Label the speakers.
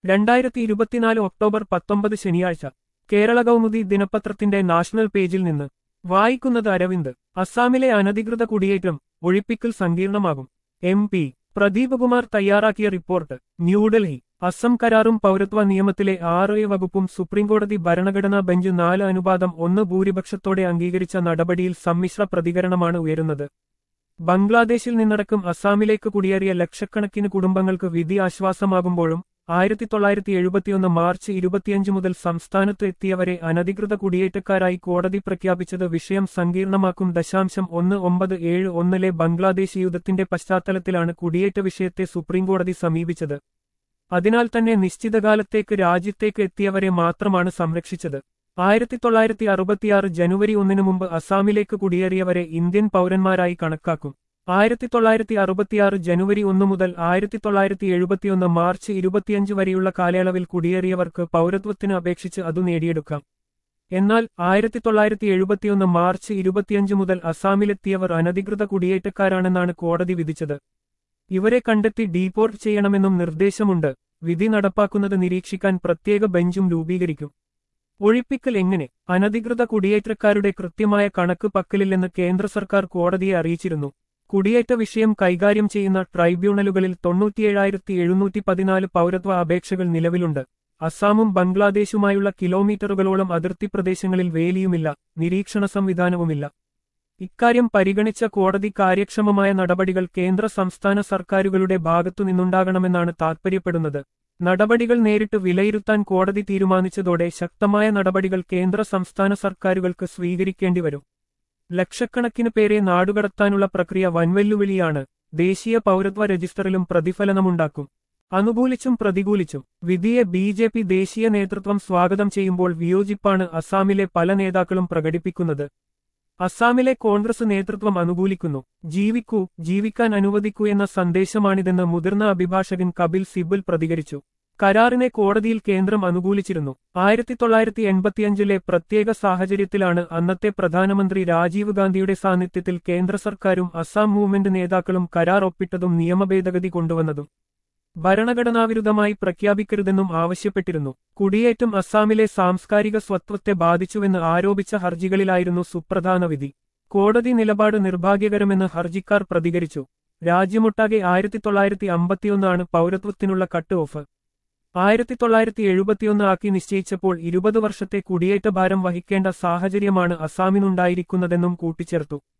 Speaker 1: രണ്ടായിരത്തി ഇരുപത്തിനാല് ഒക്ടോബർ പത്തൊമ്പത് ശനിയാഴ്ച കേരള കൗമുദി ദിനപത്രത്തിന്റെ നാഷണൽ പേജിൽ നിന്ന് വായിക്കുന്നത് അരവിന്ദ് അസാമിലെ അനധികൃത കുടിയേറ്റം ഒഴിപ്പിക്കൽ സങ്കീർണമാകും എം പി പ്രദീപ് കുമാർ തയ്യാറാക്കിയ റിപ്പോർട്ട് ന്യൂഡൽഹി അസം കരാറും പൗരത്വ നിയമത്തിലെ ആറ് എ വകുപ്പും സുപ്രീംകോടതി ഭരണഘടനാ ബെഞ്ച് നാല് അനുപാതം ഒന്ന് ഭൂരിപക്ഷത്തോടെ അംഗീകരിച്ച നടപടിയിൽ സമ്മിശ്ര പ്രതികരണമാണ് ഉയരുന്നത് ബംഗ്ലാദേശിൽ നിന്നടക്കം അസാമിലേക്ക് കുടിയേറിയ ലക്ഷക്കണക്കിന് കുടുംബങ്ങൾക്ക് വിധി ആശ്വാസമാകുമ്പോഴും ആയിരത്തി തൊള്ളായിരത്തി എഴുപത്തിയൊന്ന് മാർച്ച് ഇരുപത്തിയഞ്ച് മുതൽ സംസ്ഥാനത്ത് എത്തിയവരെ അനധികൃത കുടിയേറ്റക്കാരായി കോടതി പ്രഖ്യാപിച്ചത് വിഷയം സങ്കീർണമാക്കും ദശാംശം ഒന്ന് ഒമ്പത് ഏഴ് ഒന്നിലെ ബംഗ്ലാദേശ് യുദ്ധത്തിന്റെ പശ്ചാത്തലത്തിലാണ് കുടിയേറ്റ വിഷയത്തെ സുപ്രീംകോടതി സമീപിച്ചത് അതിനാൽ തന്നെ നിശ്ചിതകാലത്തേക്ക് രാജ്യത്തേക്ക് എത്തിയവരെ മാത്രമാണ് സംരക്ഷിച്ചത് ആയിരത്തി തൊള്ളായിരത്തി അറുപത്തിയാറ് ജനുവരി ഒന്നിനു മുമ്പ് അസാമിലേക്ക് കുടിയേറിയവരെ ഇന്ത്യൻ പൗരന്മാരായി കണക്കാക്കും ആയിരത്തി തൊള്ളായിരത്തി അറുപത്തിയാറ് ജനുവരി ഒന്ന് മുതൽ ആയിരത്തി തൊള്ളായിരത്തി എഴുപത്തിയൊന്ന് മാർച്ച് ഇരുപത്തിയഞ്ച് വരെയുള്ള കാലയളവിൽ കുടിയേറിയവർക്ക് പൗരത്വത്തിന് അപേക്ഷിച്ച് അതു നേടിയെടുക്കാം എന്നാൽ ആയിരത്തി തൊള്ളായിരത്തി എഴുപത്തിയൊന്ന് മാർച്ച് ഇരുപത്തിയഞ്ച് മുതൽ അസാമിലെത്തിയവർ അനധികൃത കുടിയേറ്റക്കാരാണെന്നാണ് കോടതി വിധിച്ചത് ഇവരെ കണ്ടെത്തി ഡീപോർട്ട് ചെയ്യണമെന്നും നിർദ്ദേശമുണ്ട് വിധി നടപ്പാക്കുന്നത് നിരീക്ഷിക്കാൻ പ്രത്യേക ബെഞ്ചും രൂപീകരിക്കും ഒഴിപ്പിക്കൽ എങ്ങനെ അനധികൃത കുടിയേറ്റക്കാരുടെ കൃത്യമായ കണക്ക് പക്കലില്ലെന്ന് കേന്ദ്ര സർക്കാർ കോടതിയെ അറിയിച്ചിരുന്നു കുടിയേറ്റ വിഷയം കൈകാര്യം ചെയ്യുന്ന ട്രൈബ്യൂണലുകളിൽ തൊണ്ണൂറ്റിയേഴായിരത്തി എഴുന്നൂറ്റി പതിനാല് പൗരത്വ അപേക്ഷകൾ നിലവിലുണ്ട് അസാമും ബംഗ്ലാദേശുമായുള്ള കിലോമീറ്ററുകളോളം അതിർത്തി പ്രദേശങ്ങളിൽ വേലിയുമില്ല നിരീക്ഷണ സംവിധാനവുമില്ല ഇക്കാര്യം പരിഗണിച്ച കോടതി കാര്യക്ഷമമായ നടപടികൾ കേന്ദ്ര സംസ്ഥാന സർക്കാരുകളുടെ ഭാഗത്തുനിന്നുണ്ടാകണമെന്നാണ് താൽപ്പര്യപ്പെടുന്നത് നടപടികൾ നേരിട്ട് വിലയിരുത്താൻ കോടതി തീരുമാനിച്ചതോടെ ശക്തമായ നടപടികൾ കേന്ദ്ര സംസ്ഥാന സർക്കാരുകൾക്ക് സ്വീകരിക്കേണ്ടിവരും ലക്ഷക്കണക്കിന് പേരെ നാടുകടത്താനുള്ള പ്രക്രിയ വൻവെല്ലുവിളിയാണ് ദേശീയ പൗരത്വ രജിസ്റ്ററിലും പ്രതിഫലനമുണ്ടാക്കും അനുകൂലിച്ചും പ്രതികൂലിച്ചും വിധിയെ ബി ജെ പി ദേശീയ നേതൃത്വം സ്വാഗതം ചെയ്യുമ്പോൾ വിയോജിപ്പാണ് അസാമിലെ പല നേതാക്കളും പ്രകടിപ്പിക്കുന്നത് അസാമിലെ കോൺഗ്രസ് നേതൃത്വം അനുകൂലിക്കുന്നു ജീവിക്കൂ ജീവിക്കാൻ അനുവദിക്കൂ എന്ന സന്ദേശമാണിതെന്ന് മുതിർന്ന അഭിഭാഷകൻ കപിൽ സിബൽ പ്രതികരിച്ചു കരാറിനെ കോടതിയിൽ കേന്ദ്രം അനുകൂലിച്ചിരുന്നു ആയിരത്തി തൊള്ളായിരത്തി എൺപത്തിയഞ്ചിലെ പ്രത്യേക സാഹചര്യത്തിലാണ് അന്നത്തെ പ്രധാനമന്ത്രി രാജീവ് ഗാന്ധിയുടെ സാന്നിധ്യത്തിൽ കേന്ദ്ര സർക്കാരും അസാം മൂവ്മെന്റ് നേതാക്കളും കരാർ ഒപ്പിട്ടതും നിയമഭേദഗതി കൊണ്ടുവന്നതും ഭരണഘടനാവിരുദ്ധമായി പ്രഖ്യാപിക്കരുതെന്നും ആവശ്യപ്പെട്ടിരുന്നു കുടിയേറ്റം അസാമിലെ സാംസ്കാരിക സ്വത്വത്തെ ബാധിച്ചുവെന്ന് ആരോപിച്ച ഹർജികളിലായിരുന്നു സുപ്രധാന വിധി കോടതി നിലപാട് നിർഭാഗ്യകരമെന്ന് ഹർജിക്കാർ പ്രതികരിച്ചു രാജ്യമൊട്ടാകെ ആയിരത്തി തൊള്ളായിരത്തി അമ്പത്തിയൊന്നാണ് പൗരത്വത്തിനുള്ള കട്ട് ഓഫ് ആയിരത്തി തൊള്ളായിരത്തി എഴുപത്തിയൊന്ന് ആക്കി നിശ്ചയിച്ചപ്പോൾ ഇരുപത് വർഷത്തെ കുടിയേറ്റ ഭാരം വഹിക്കേണ്ട സാഹചര്യമാണ് അസാമിനുണ്ടായിരിക്കുന്നതെന്നും കൂട്ടിച്ചേർത്തു